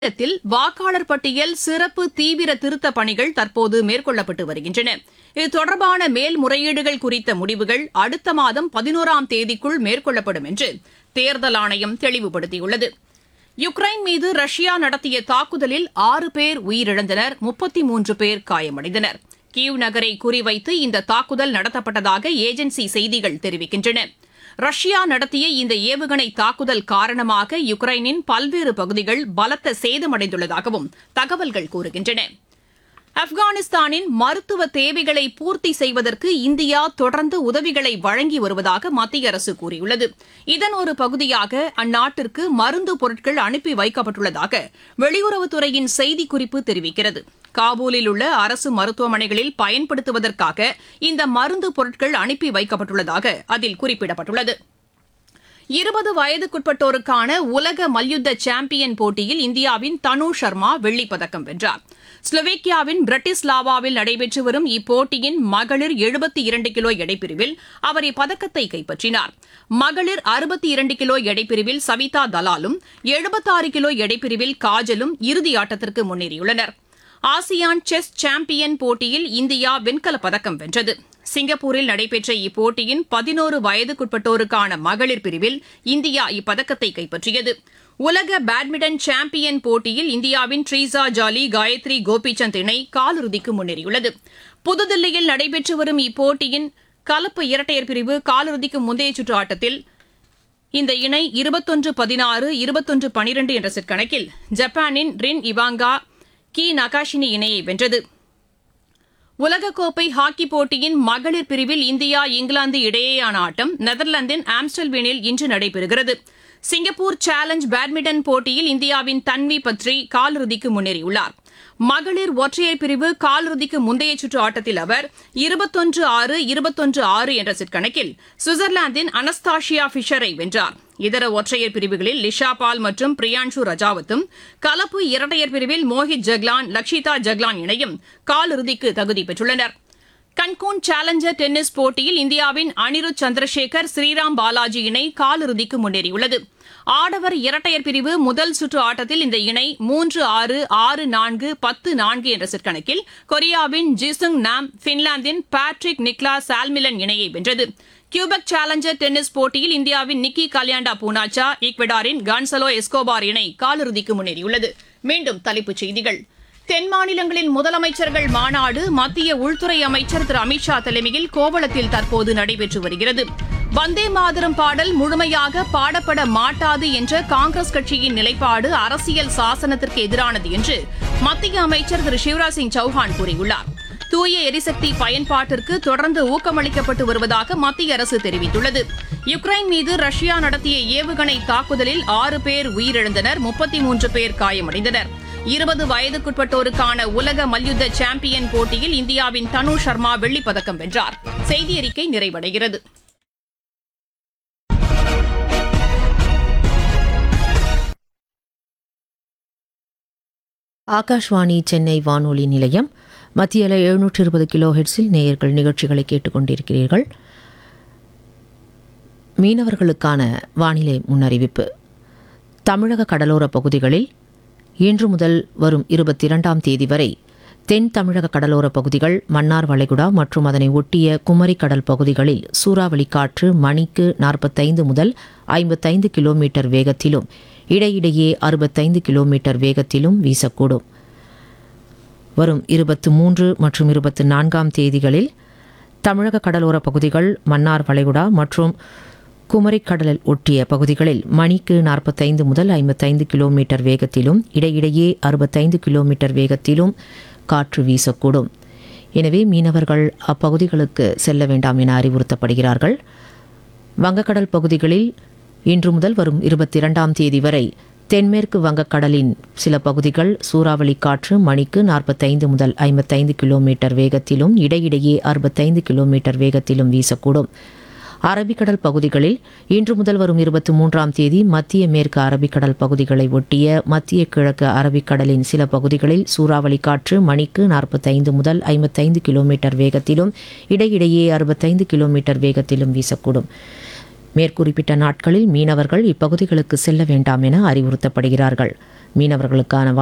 மாநிலத்தில் வாக்காளர் பட்டியல் சிறப்பு தீவிர திருத்தப் பணிகள் தற்போது மேற்கொள்ளப்பட்டு வருகின்றன இது தொடர்பான மேல்முறையீடுகள் குறித்த முடிவுகள் அடுத்த மாதம் பதினோராம் தேதிக்குள் மேற்கொள்ளப்படும் என்று தேர்தல் ஆணையம் தெளிவுபடுத்தியுள்ளது யுக்ரைன் மீது ரஷ்யா நடத்திய தாக்குதலில் ஆறு பேர் உயிரிழந்தனர் முப்பத்தி மூன்று பேர் காயமடைந்தனர் கீவ் நகரை குறிவைத்து இந்த தாக்குதல் நடத்தப்பட்டதாக ஏஜென்சி செய்திகள் தெரிவிக்கின்றன ரஷ்யா நடத்திய இந்த ஏவுகணை தாக்குதல் காரணமாக யுக்ரைனின் பல்வேறு பகுதிகள் பலத்த சேதமடைந்துள்ளதாகவும் தகவல்கள் கூறுகின்றன ஆப்கானிஸ்தானின் மருத்துவ தேவைகளை பூர்த்தி செய்வதற்கு இந்தியா தொடர்ந்து உதவிகளை வழங்கி வருவதாக மத்திய அரசு கூறியுள்ளது இதன் ஒரு பகுதியாக அந்நாட்டிற்கு மருந்து பொருட்கள் அனுப்பி வைக்கப்பட்டுள்ளதாக வெளியுறவுத்துறையின் செய்திக்குறிப்பு தெரிவிக்கிறது காபூலில் உள்ள அரசு மருத்துவமனைகளில் பயன்படுத்துவதற்காக இந்த மருந்து பொருட்கள் அனுப்பி வைக்கப்பட்டுள்ளதாக அதில் குறிப்பிடப்பட்டுள்ளது இருபது வயதுக்குட்பட்டோருக்கான உலக மல்யுத்த சாம்பியன் போட்டியில் இந்தியாவின் தனு சர்மா வெள்ளிப் பதக்கம் வென்றார் ஸ்லோவேக்கியாவின் பிரட்டிஸ்லாவாவில் நடைபெற்று வரும் இப்போட்டியின் மகளிர் எழுபத்தி இரண்டு கிலோ எடைப்பிரிவில் அவர் இப்பதக்கத்தை கைப்பற்றினார் மகளிர் அறுபத்தி இரண்டு கிலோ எடைப்பிரிவில் சவிதா தலாலும் எழுபத்தாறு கிலோ எடைப்பிரிவில் காஜலும் இறுதி ஆட்டத்திற்கு முன்னேறியுள்ளனர் ஆசியான் செஸ் சாம்பியன் போட்டியில் இந்தியா வெண்கலப் பதக்கம் வென்றது சிங்கப்பூரில் நடைபெற்ற இப்போட்டியின் பதினோரு வயதுக்குட்பட்டோருக்கான மகளிர் பிரிவில் இந்தியா இப்பதக்கத்தை கைப்பற்றியது உலக பேட்மிண்டன் சாம்பியன் போட்டியில் இந்தியாவின் ட்ரீசா ஜாலி காயத்ரி கோபிசந்த் இணை காலிறுதிக்கு முன்னேறியுள்ளது புதுதில்லியில் நடைபெற்று வரும் இப்போட்டியின் கலப்பு இரட்டையர் பிரிவு காலிறுதிக்கு முந்தைய சுற்று ஆட்டத்தில் இந்த இணை இருபத்தொன்று பதினாறு இருபத்தொன்று பனிரெண்டு என்ற செட் கணக்கில் ஜப்பானின் ரின் இவாங்கா கி நகாஷினி இணையை வென்றது உலகக்கோப்பை ஹாக்கி போட்டியின் மகளிர் பிரிவில் இந்தியா இங்கிலாந்து இடையேயான ஆட்டம் நெதர்லாந்தின் ஆம்ஸ்டல்வீனில் இன்று நடைபெறுகிறது சிங்கப்பூர் சேலஞ்ச் பேட்மிண்டன் போட்டியில் இந்தியாவின் தன்வி பத்ரி காலிறுதிக்கு முன்னேறியுள்ளார் மகளிர் ஒற்றையர் பிரிவு காலிறுதிக்கு முந்தைய சுற்று ஆட்டத்தில் அவர் இருபத்தொன்று ஆறு இருபத்தொன்று ஆறு என்ற செட் கணக்கில் சுவிட்சர்லாந்தின் அனஸ்தாஷியா ஃபிஷரை வென்றார் இதர ஒற்றையர் பிரிவுகளில் லிஷா பால் மற்றும் பிரியான்ஷு ரஜாவத்தும் கலப்பு இரட்டையர் பிரிவில் மோஹித் ஜக்லான் லக்ஷிதா ஜக்லான் இணையும் காலிறுதிக்கு தகுதி பெற்றுள்ளனர் கன்கூன் சேலஞ்சர் டென்னிஸ் போட்டியில் இந்தியாவின் அனிருத் சந்திரசேகர் ஸ்ரீராம் பாலாஜி இணை காலிறுதிக்கு முன்னேறியுள்ளது ஆடவர் இரட்டையர் பிரிவு முதல் சுற்று ஆட்டத்தில் இந்த இணை மூன்று ஆறு ஆறு நான்கு பத்து நான்கு என்ற செட் கணக்கில் கொரியாவின் ஜிசுங் நாம் பின்லாந்தின் பேட்ரிக் நிக்லா சால்மிலன் இணையை வென்றது கியூபெக் சேலஞ்சர் டென்னிஸ் போட்டியில் இந்தியாவின் நிக்கி கல்யாண்டா பூனாச்சா ஈக்வெடாரின் கான்சலோ எஸ்கோபார் இணை காலிறுதிக்கு முன்னேறியுள்ளது மீண்டும் தலைப்புச் செய்திகள் தென் மாநிலங்களின் முதலமைச்சர்கள் மாநாடு மத்திய உள்துறை அமைச்சர் திரு அமித்ஷா தலைமையில் கோவளத்தில் தற்போது நடைபெற்று வருகிறது வந்தே மாதரம் பாடல் முழுமையாக பாடப்பட மாட்டாது என்ற காங்கிரஸ் கட்சியின் நிலைப்பாடு அரசியல் சாசனத்திற்கு எதிரானது என்று மத்திய அமைச்சர் திரு சிவராஜ் சிங் சௌஹான் கூறியுள்ளார் தூய எரிசக்தி பயன்பாட்டிற்கு தொடர்ந்து ஊக்கமளிக்கப்பட்டு வருவதாக மத்திய அரசு தெரிவித்துள்ளது யுக்ரைன் மீது ரஷ்யா நடத்திய ஏவுகணை தாக்குதலில் ஆறு பேர் உயிரிழந்தனர் முப்பத்தி மூன்று பேர் காயமடைந்தனர் இருபது வயதுக்குட்பட்டோருக்கான உலக மல்யுத்த சாம்பியன் போட்டியில் இந்தியாவின் தனு சர்மா வெள்ளிப் பதக்கம் வென்றார் செய்தி அறிக்கை நிறைவடைகிறது ஆகாஷ்வாணி சென்னை வானொலி நிலையம் மத்தியில் எழுநூற்று இருபது கிலோ ஹெட்ஸில் நேயர்கள் நிகழ்ச்சிகளை கேட்டுக்கொண்டிருக்கிறீர்கள் மீனவர்களுக்கான வானிலை முன்னறிவிப்பு தமிழக கடலோர பகுதிகளில் இன்று முதல் வரும் இருபத்தி இரண்டாம் தேதி வரை தென் தமிழக கடலோர பகுதிகள் மன்னார் வளைகுடா மற்றும் அதனை ஒட்டிய குமரி கடல் பகுதிகளில் சூறாவளி காற்று மணிக்கு நாற்பத்தைந்து முதல் ஐம்பத்தைந்து கிலோமீட்டர் வேகத்திலும் இடையிடையே அறுபத்தைந்து கிலோமீட்டர் வேகத்திலும் வீசக்கூடும் வரும் இருபத்து மூன்று மற்றும் இருபத்தி நான்காம் தேதிகளில் தமிழக கடலோர பகுதிகள் மன்னார் வளைகுடா மற்றும் குமரிக்கடலில் ஒட்டிய பகுதிகளில் மணிக்கு நாற்பத்தைந்து முதல் ஐம்பத்தைந்து கிலோமீட்டர் வேகத்திலும் இடையிடையே அறுபத்தைந்து கிலோமீட்டர் வேகத்திலும் காற்று வீசக்கூடும் எனவே மீனவர்கள் அப்பகுதிகளுக்கு செல்ல வேண்டாம் என அறிவுறுத்தப்படுகிறார்கள் வங்கக்கடல் பகுதிகளில் இன்று முதல் வரும் இருபத்தி இரண்டாம் தேதி வரை தென்மேற்கு வங்கக்கடலின் சில பகுதிகள் சூறாவளி காற்று மணிக்கு நாற்பத்தைந்து முதல் ஐம்பத்தைந்து கிலோமீட்டர் வேகத்திலும் இடையிடையே அறுபத்தைந்து கிலோமீட்டர் வேகத்திலும் வீசக்கூடும் அரபிக்கடல் பகுதிகளில் இன்று முதல் வரும் இருபத்தி மூன்றாம் தேதி மத்திய மேற்கு அரபிக்கடல் பகுதிகளை ஒட்டிய மத்திய கிழக்கு அரபிக்கடலின் சில பகுதிகளில் சூறாவளி காற்று மணிக்கு நாற்பத்தைந்து முதல் ஐம்பத்தைந்து கிலோமீட்டர் வேகத்திலும் இடையிடையே அறுபத்தைந்து கிலோமீட்டர் வேகத்திலும் வீசக்கூடும் மேற்குறிப்பிட்ட நாட்களில் மீனவர்கள் இப்பகுதிகளுக்கு செல்ல வேண்டாம் என அறிவுறுத்தப்படுகிறார்கள் மீனவர்களுக்கான